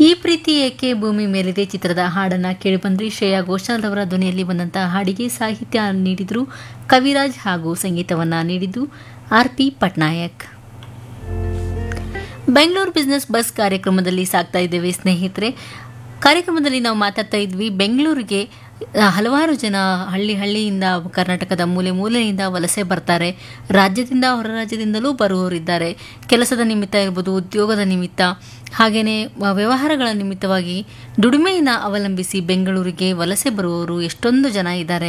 ಈ ಪ್ರೀತಿ ಏಕೆ ಭೂಮಿ ಮೇಲಿದೆ ಚಿತ್ರದ ಹಾಡನ್ನ ಕೇಳಿಬಂದ್ರಿ ಶ್ರೇಯಾ ಘೋಷಾಲ್ ಅವರ ಧ್ವನಿಯಲ್ಲಿ ಬಂದಂತಹ ಹಾಡಿಗೆ ಸಾಹಿತ್ಯ ನೀಡಿದ್ರು ಕವಿರಾಜ್ ಹಾಗೂ ಸಂಗೀತವನ್ನ ನೀಡಿದ್ದು R P Patnaik Bengaluru business bus ಕಾರ್ಯಕ್ರಮದಲ್ಲಿ ಸಾಕ್ತಾ ಇದ್ದೇವೆ ಸ್ನೇಹಿತರೆ ಕಾರ್ಯಕ್ರಮದಲ್ಲಿ ನಾವು ಮಾತಾಡ್ತಾ ಇದ್ವಿ ಬೆಂಗಳೂರಿಗೆ ಆ, ಹಲವಾರು ಜನ ಹಳ್ಳಿ ಹಳ್ಳಿಯಿಂದ ಕರ್ನಾಟಕದ ಮೂಲೆ ಮೂಲೆಯಿಂದ ವಲಸೆ ಬರ್ತಾರೆ ರಾಜ್ಯದಿಂದ ಹೊರ ರಾಜ್ಯದಿಂದಲೂ ಬರುವವರಿದ್ದಾರೆ ಕೆಲಸದ ನಿಮಿತ್ತ ಇರ್ಬೋದು ಉದ್ಯೋಗದ ನಿಮಿತ್ತ ಹಾಗೆಯೇ ವ್ಯವಹಾರಗಳ ನಿಮಿತ್ತವಾಗಿ ದುಡಿಮೆಯನ್ನು ಅವಲಂಬಿಸಿ ಬೆಂಗಳೂರಿಗೆ ವಲಸೆ ಬರುವವರು ಎಷ್ಟೊಂದು ಜನ ಇದ್ದಾರೆ